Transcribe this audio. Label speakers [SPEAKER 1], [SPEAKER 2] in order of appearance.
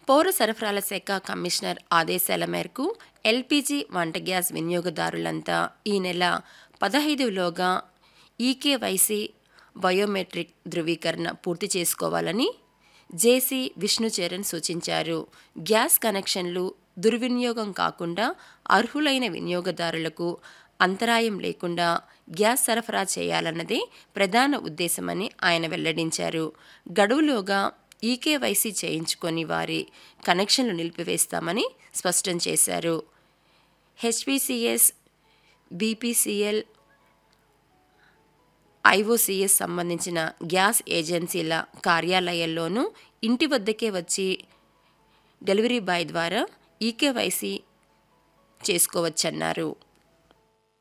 [SPEAKER 1] పౌర సరఫరాల శాఖ కమిషనర్ ఆదేశాల మేరకు ఎల్పీజీ వంట గ్యాస్ వినియోగదారులంతా ఈ నెల పదహైదులోగా ఈకేవైసీ బయోమెట్రిక్ ధృవీకరణ పూర్తి చేసుకోవాలని జేసీ విష్ణుచరణ్ సూచించారు గ్యాస్ కనెక్షన్లు దుర్వినియోగం కాకుండా అర్హులైన వినియోగదారులకు అంతరాయం లేకుండా గ్యాస్ సరఫరా చేయాలన్నదే ప్రధాన ఉద్దేశమని ఆయన వెల్లడించారు గడువులోగా ఈకేవైసీ చేయించుకొని వారి కనెక్షన్లు నిలిపివేస్తామని స్పష్టం చేశారు హెచ్పిసిఎస్ బీపీసీఎల్ ఐఓసీఎస్ సంబంధించిన గ్యాస్ ఏజెన్సీల కార్యాలయాల్లోనూ ఇంటి వద్దకే వచ్చి డెలివరీ బాయ్ ద్వారా ఈకేవైసీ చేసుకోవచ్చన్నారు